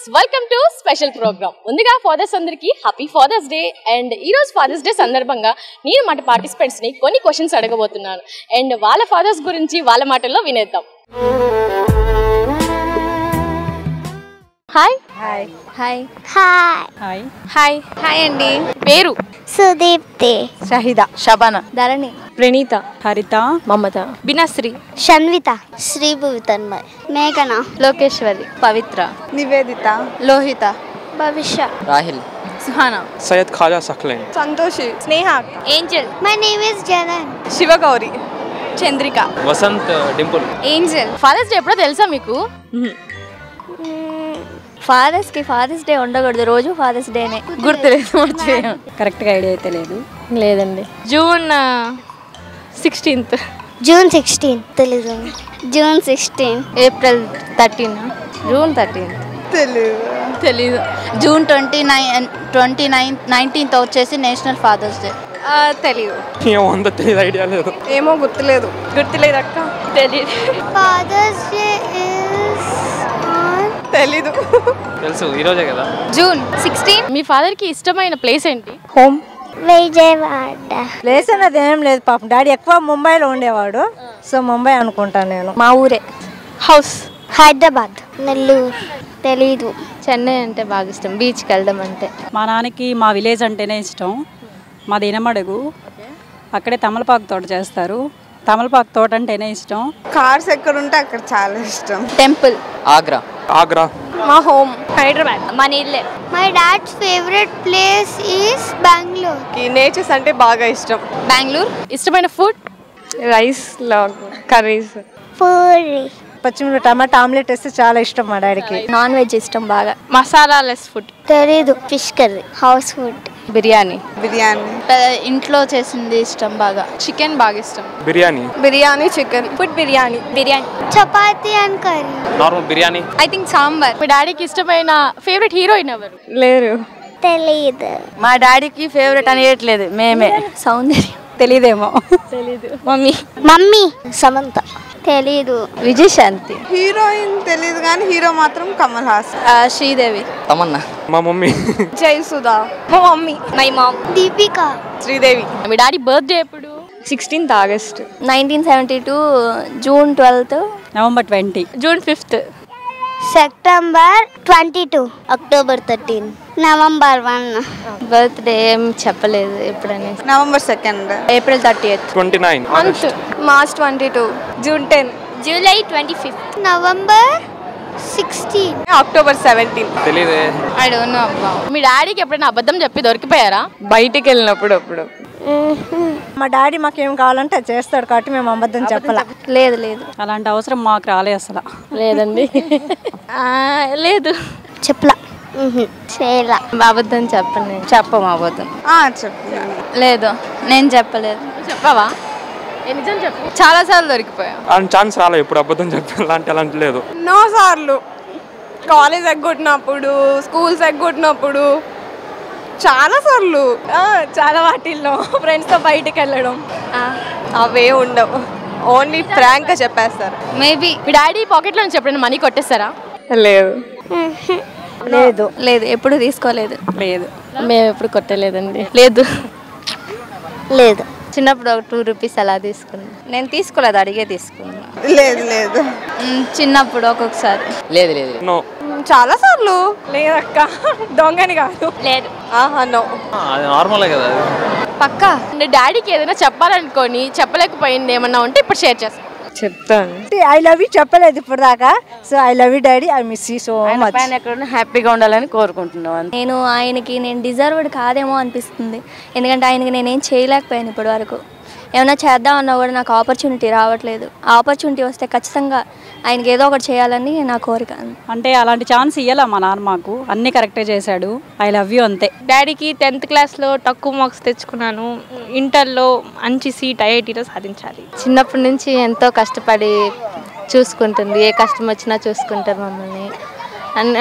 viewers welcome to special program ముందుగా fathers అందరికి happy fathers day and ఈ రోజు ఫాదర్స్ డే సందర్భంగా నేను మాట పార్టిసిపెంట్స్ ని కొన్ని క్వశ్చన్స్ అడగబోతున్నాను అండ్ వాళ్ళ ఫాదర్స్ గురించి వాళ్ళ మాటల్లో వినేద్దాం hi hi hi hi hi hi hi అండి పేరు సుదీప్తి షహిద శబన ధరణి ప్రణీత హరిత మమత బినాశ్రీ షన్విత శ్రీభువి తన్మయ్ మేఘన లోకేశ్వరి పవిత్ర Nivedita Lohita Bhavishya Rahil Suhana Syed Khaja Saqlain Santoshi Sneha Angel my name is Janan Shivagauri Chandrika Vasanth Dimple Angel fathers day ఎప్పుడో తెలుసా మీకు ఫాదర్స్ కి ఫాదర్స్ డే ఉండకూడదు రోజు ఫాదర్స్ డేనే గుర్తులేదు మర్చిపోయాం కరెక్ట్గా ఐడియా అయితే లేదు లేదండి జూన్ సిక్స్టీన్త్ జూన్ సిక్స్టీన్ తెలీదు June sixteen April thirteen June thirteen తెలీదు June twenty nine twenty nine nineteenth వచ్చేసి నేషనల్ ఫాదర్స్ డే తెలీదు ఏమో అంత తెలియదు ఐడియా లేదు ఏమో గుర్తులేదు గుర్తులేదు అక్క తెలీదు ఫాదర్స్ డే ఇస్ ఆన్ తెలీదు తెలుసు ఈరోజే కదా జూన్ సిక్స్టీన్ మీ ఫాదర్ కి ఇష్టమైన ప్లేస్ ఏంటి హోమ్ విజయవాడ ప్లేస్ అన్నది ఏం లేదు పాపం డాడీ ఎక్కువ ముంబైలో ఉండేవాడు సో ముంబై అనుకుంటాను నేను మా ఊరే హౌస్ హైదరాబాద్ నెల్లూరు తెలీదు చెన్నై అంటే బాగా ఇష్టం బీచ్కి వెళ్ళడం అంటే మా నాన్నకి మా విలేజ్ అంటేనే ఇష్టం మాది ఇనమడుగు అక్కడే తమలపాకు తోట చేస్తారు తమలపాకు తోట అంటేనే ఇష్టం కార్స్ ఎక్కడ ఉంటే అక్కడ చాలా ఇష్టం టెంపుల్ ఆగ్రా ఆగ్రా మా హోమ్ హైదరాబాద్ మన ఇల్లే my dad's favourite place is Bengaluru natures అంటే బాగా ఇష్టం బెంగళూరు ఇష్టమైన ఫుడ్ రైస్ లాగ్ కర్రీస్ పూరి పచ్చిమిరప టమాటా ఆమ్లెట్ వేస్తే చాలా ఇష్టం మా డాడీకి నాన్ వెజ్ ఇష్టం బాగా మసాలా లెస్ ఫుడ్ తెలీదు fish curry house food biryani biryani ఇంట్లో చేసింది ఇష్టం బాగా చికెన్ బాగా ఇష్టం biryani biryani chicken food biryani biryani chapati and curry normal biryani I think sambar మీ డాడీకి ఇష్టమైన ఫేవరెట్ హీరోయిన్ ఎవరు లేరు తెలీదు మా డాడీకి ఫేవరెట్ అనేయట్లేదు మేమే సౌందర్యం తెలియదేమో మమ్మీ మమ్మీ సమంత తెలీదు విజయశాంతి హీరోయిన్ తెలియదు కానీ హీరో మాత్రం కమల్ హాసన్ శ్రీదేవి తమన్నా మా మమ్మీ జయసుధా మా mummy my mom Deepika Sridevi మీ డాడీ బర్త్డే ఎప్పుడు sixteenth August nineteen seventy two June twelfth November twenty June fifth September twenty two October thirteen November one birthday ఏం చెప్పలేదు ఎప్పుడనే November second April thirty eighth twenty nine month March twenty two June ten July twenty fifth November sixteen October seventeen తెలియదే I don't know అబ్బా మీ డాడీకి ఎప్పుడైనా అబద్ధం చెప్పి దొరికిపోయారా బయటికి వెళ్ళినప్పుడు అప్పుడు మా డాడీ మాకేం కావాలంటే అది చేస్తాడు కాబట్టి మేము అబద్ధం చెప్పాల లేదు లేదు అలాంటి అవసరం మాకు రాలే అసలు లేదండి ఆ, లేదు చెప్పలా చేయలా అబద్ధం చెప్పను నేను చెప్పము అబద్ధం చెప్పు లేదు నేను చెప్పలేదు నువ్వు చెప్పావా ఏ నిజం చెప్పు చాలా సార్లు దొరికిపోయా అలాంటి ఛాన్స్ రాలే ఇప్పుడు అబద్ధం చెప్పి అలాంటి అలాంటి లేదు ఎన్నో సార్లు కాలేజ్ ఎగ్గొట్టినప్పుడు స్కూల్స్ ఎగ్గొట్టినప్పుడు చాలా సార్లు ఆ, చాలా వాటిల్లో ఫ్రెండ్స్తో బయటికి వెళ్ళడం అవే ఉండవు ఓన్లీ ఫ్రాంక్గా చెప్పేస్తారు మేబీ మీ డాడీ పాకెట్లో నుంచి ఎప్పుడైనా మనీ కొట్టేస్తారా లేదు లేదు లేదు ఎప్పుడు తీసుకోలేదు లేదు మేము ఎప్పుడు కొట్టలేదండి లేదు లేదు చిన్నప్పుడు ఒక టూ రూపీస్ అలా తీసుకున్నాను నేను తీసుకోలేదు అడిగే తీసుకున్నా లేదు లేదు మ్, చిన్నప్పుడు ఒక్కొక్కసారి లేదు లేదు నో చాలా సార్లు లేదక్క దొంగని కాదు లేదు ఆహా నో అది నార్మలే కదా పక్కా మీ డాడీకి ఏదైనా చెప్పాలనుకొని చెప్పలేకపోయింది ఏమన్నా ఉంటే ఇప్పుడు షేర్ చేస్తాం చెప్తాను ఐ లవ్ యూ చెప్పలేదు ఇప్పుడు దాకా so I love you daddy I miss you so much పైన ఎక్కడ హ్యాపీగా ఉండాలని కోరుకుంటున్నాను నేను ఆయనకి నేను డిజర్వ్డ్ కాదేమో అనిపిస్తుంది ఎందుకంటే ఆయనకి నేనేం చేయలేకపోయాను ఇప్పటి వరకు ఏమైనా చేద్దామన్నా కూడా నాకు ఆపర్చునిటీ రావట్లేదు ఆ ఆపర్చునిటీ వస్తే ఖచ్చితంగా ఆయనకి ఏదో ఒకటి చేయాలని నా కోరిక అంటే అలాంటి ఛాన్స్ ఇయ్యాల మా నాన్న మాకు అన్నీ కరెక్టే చేశాడు ఐ లవ్ యూ అంతే డాడీకి టెన్త్ క్లాస్లో తక్కువ మార్క్స్ తెచ్చుకున్నాను ఇంటర్లో మంచి సీట్ ఐఐటీలో సాధించాలి చిన్నప్పటి నుంచి ఎంతో కష్టపడి చూసుకుంటుంది ఏ కష్టం వచ్చినా చూసుకుంటారు మమ్మల్ని అన్న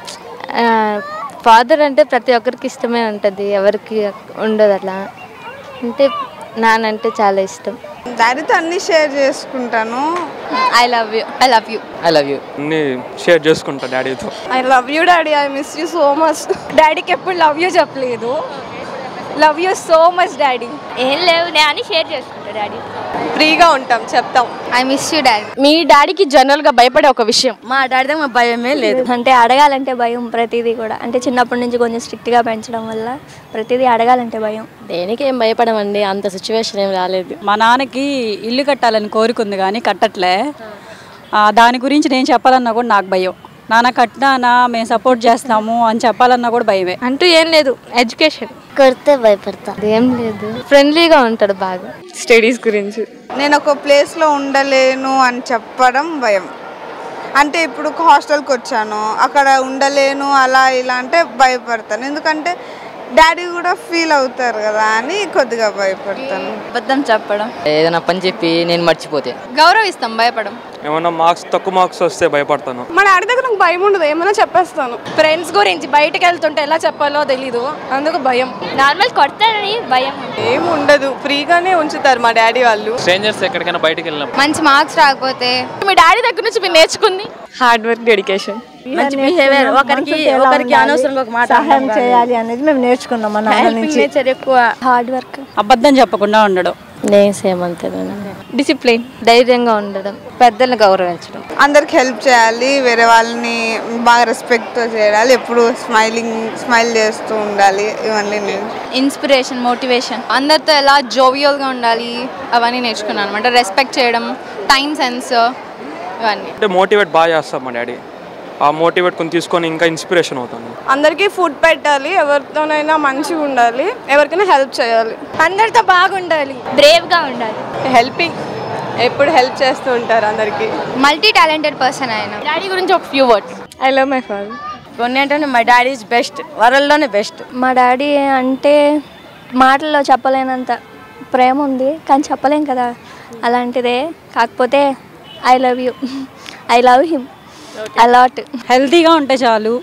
ఫాదర్ అంటే ప్రతి ఒక్కరికి ఇష్టమే ఉంటుంది ఎవరికి ఉండదు అట్లా అంటే నానంటే చాలా ఇష్టం డాడీతో అన్ని షేర్ చేసుకుంటాను I love you I love you I love you అన్ని షేర్ చేసుకుంటా డాడీతో I love you daddy I miss you so much డాడీకి ఎప్పుడు లవ్ యూ చెప్పలేదు love you so much daddy ఏం లేవు నేను అని షేర్ చేసుకుంటా డాడీ ఫ్రీగా ఉంటాం చెప్తాం ఐ మిస్ యూ డాడీ మీ డాడీకి జనరల్ గా భయపడే ఒక విషయం మా డాడీ మా భయమే లేదు అంటే అడగాలంటే భయం ప్రతిదీ కూడా అంటే చిన్నప్పటి నుంచి కొంచెం స్ట్రిక్ట్గా పెంచడం వల్ల ప్రతిదీ అడగాలంటే భయం దేనికి ఏం భయపడమండి అంత సిచ్యువేషన్ ఏం రాలేదు మా నాన్నకి ఇల్లు కట్టాలని కోరుకుంది కానీ కట్టట్లే ఆ, దాని గురించి నేను చెప్పాలన్నా కూడా నాకు భయం నాన్న కట్టినానా మేము సపోర్ట్ చేస్తాము అని చెప్పాలన్నా కూడా భయమే అంటూ ఏం లేదు ఎడ్యుకేషన్ కొడితే భయపడతా ఏం లేదు ఫ్రెండ్లీగా ఉంటాడు బాగా స్టడీస్ గురించి నేను ఒక ప్లేస్లో ఉండలేను అని చెప్పడం భయం అంటే ఇప్పుడు ఒక హాస్టల్కి వచ్చాను అక్కడ ఉండలేను అలా ఇలా అంటే భయపడతాను ఎందుకంటే డాడీ కూడా ఫీల్ అవుతారు కదా అని కొద్దిగా భయపడతాను అబద్ధం చెప్పడం ఏదైనా పని చెప్పి నేను మర్చిపోతే గౌరవిస్తాం భయపడం ఏమన్నా మార్క్స్ తక్కువ మార్క్స్ వస్తే భయపడతాను మా డాడీ దగ్గర నాకు భయం ఉండదు ఏమైనా చెప్పేస్తాను ఫ్రెండ్స్ గురించి బయటకు వెళ్తుంటే ఎలా చెప్పాలో తెలీదు అందుకు భయం నార్మల్ కొడతారని భయం ఏం ఉండదు ఫ్రీగానే ఉంచుతారు మా డాడీ వాళ్ళు స్ట్రేంజర్స్ ఎక్కడికైనా బయటకు వెళ్ళినప్పుడు మంచి మార్క్స్ రాకపోతే మీ డాడీ దగ్గర నుంచి మీరు నేర్చుకుంది హార్డ్ వర్క్ డెడికేషన్ మంచి బిహేవియర్ ఒకరికి ఒకరికి అనవసరంగా ఒక మాట సహాయం చేయాలి అనేది మేము నేర్చుకున్నాం మా నాన్న నుంచి నేచర్ ఎక్కువ హార్డ్ వర్క్ అబద్ధం చెప్పకుండా ఉండడం నేను సేమ్ అంతేనండి డిసిప్లిన్ ధైర్యంగా ఉండడం పెద్దల్ని గౌరవించడం అందరికి హెల్ప్ చేయాలి వేరే వాళ్ళని బాగా రెస్పెక్ట్తో చేయాలి ఎప్పుడు స్మైలింగ్ స్మైల్ చేస్తూ ఉండాలి ఇవన్నీ నేను ఇన్స్పిరేషన్ మోటివేషన్ అందరితో ఎలా జోవియల్గా ఉండాలి అవన్నీ నేర్చుకున్నాను అనమాట రెస్పెక్ట్ చేయడం టైం సెన్స్ ఇవన్నీ అంటే మోటివేట్ బాగా చేస్తాం మా డాడీ ఆ మోటివేట్ కొని తీసుకొని ఇంకా ఇన్స్పిరేషన్ అవుతాను అందరికీ ఫుడ్ పెట్టాలి ఎవరితోనైనా మంచిగా ఉండాలి ఎవరికైనా హెల్ప్ చేయాలి అందరితో బాగుండాలి బ్రేవ్గా ఉండాలి హెల్పింగ్ ఎప్పుడు హెల్ప్ చేస్తూ ఉంటారు అందరికీ మల్టీ టాలెంటెడ్ పర్సన్ ఆయన డాడీ గురించి ఒక few words I love my father కొన్ని ఏంటంటే మా డాడీ ఇస్ బెస్ట్ వరల్డ్లోనే బెస్ట్ మా డాడీ అంటే మాటల్లో చెప్పలేనంత ప్రేమ ఉంది కానీ చెప్పలేం కదా అలాంటిదే కాకపోతే I love you I love him a lot హెల్తీగా ఉంటే చాలు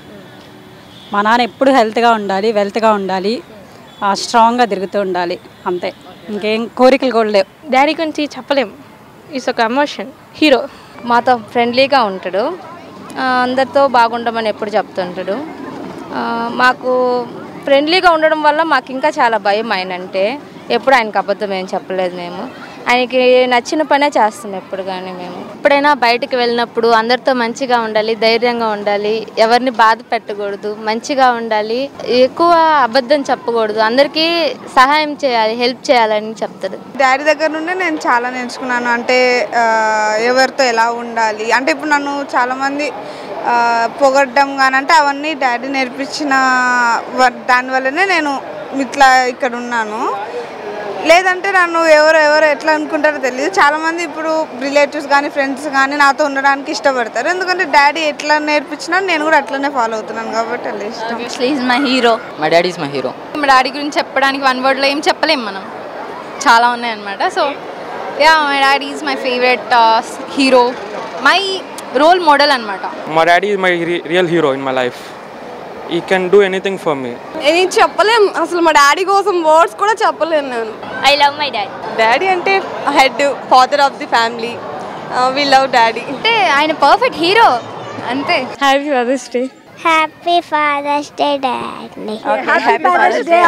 మా నాన్న ఎప్పుడు హెల్త్గా ఉండాలి వెల్త్గా ఉండాలి ఆ, స్ట్రాంగ్గా తిరుగుతూ ఉండాలి అంతే ఇంకేం కోరికలు కూడా లేవు డాడీ గురించి చెప్పలేం ఇట్స్ ఒక ఎమోషన్ హీరో మాతో ఫ్రెండ్లీగా ఉంటాడు ఆ, అందరితో బాగుండమని ఎప్పుడు చెప్తుంటాడు ఆ, మాకు ఫ్రెండ్లీగా ఉండడం వల్ల మాకు ఇంకా చాలా భయం ఆయన అంటే ఎప్పుడు ఆయనకు అబద్ధం ఏం చెప్పలేదు మేము ఆయనకి నచ్చిన పనే చేస్తాం ఎప్పుడు కానీ మేము ఎప్పుడైనా బయటకు వెళ్ళినప్పుడు అందరితో మంచిగా ఉండాలి ధైర్యంగా ఉండాలి ఎవరిని బాధ పెట్టకూడదు మంచిగా ఉండాలి ఎక్కువ అబద్ధం చెప్పకూడదు అందరికీ సహాయం చేయాలి హెల్ప్ చేయాలని చెప్తాడు డాడీ దగ్గర నుండి నేను చాలా నేర్చుకున్నాను అంటే ఆ, ఎవరితో ఎలా ఉండాలి అంటే ఇప్పుడు నన్ను చాలామంది ఆ, పొగడ్డం కానీ అంటే అవన్నీ డాడీ నేర్పించిన వ- దానివల్లనే నేను ఇట్లా ఇక్కడ ఉన్నాను లేదంటే నన్ను ఎవరు ఎవరు ఎట్లా అనుకుంటారో తెలియదు చాలామంది ఇప్పుడు రిలేటివ్స్ కానీ ఫ్రెండ్స్ కానీ నాతో ఉండడానికి ఇష్టపడతారు ఎందుకంటే డాడీ ఎట్లా నేర్పించినా నేను కూడా అట్లనే ఫాలో అవుతున్నాను కాబట్టి అలా ఇష్టం ఈజ్ మై హీరో మా డాడీ ఇస్ మై హీరో మా డాడీ గురించి చెప్పడానికి వన్ వర్డ్లో ఏం చెప్పలేం మనం చాలా ఉన్నాయన్నమాట so yeah my daddy is my favourite hero my role model అనమాట మా daddy my real hero in my life he can do anything for me నేను చెప్పలేం అసలు మా డాడీ కోసం వర్డ్స్ కూడా చెప్పలేను నేను I love my daddy daddy అంటే head father of the family we love daddy అంటే ఆయన పర్ఫెక్ట్ హీరో అంతే happy fathers day happy fathers day daddy happy fathers day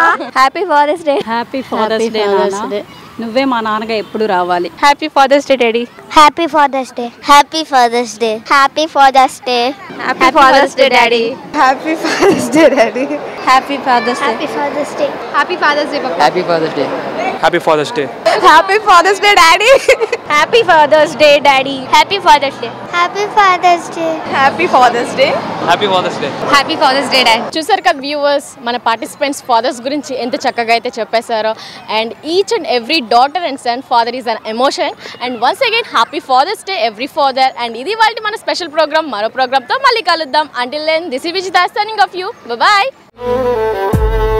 happy fathers day నాన్న నువ్వే మా నాన్నగా ఎప్పుడు రావాలి happy fathers day daddy happy fathers day happy fathers day happy fathers day happy fathers day daddy happy fathers day daddy happy fathers day happy fathers day happy fathers day happy fathers day happy fathers day happy fathers day daddy happy fathers day daddy happy fathers day happy fathers day happy fathers day happy fathers day happy fathers day daddy చూసారు కదా viewers మన participants fathers గురించి ఎంత చక్కగా అయితే చెప్పేశారో and each and every daughter and son father is an emotion and once again happy fathers day every father and ఇది వాళ్ళ మన స్పెషల్ ప్రోగ్రామ్ మరో ప్రోగ్రామ్తో మళ్ళీ కలుద్దాం until then this Vijitha signing off you bye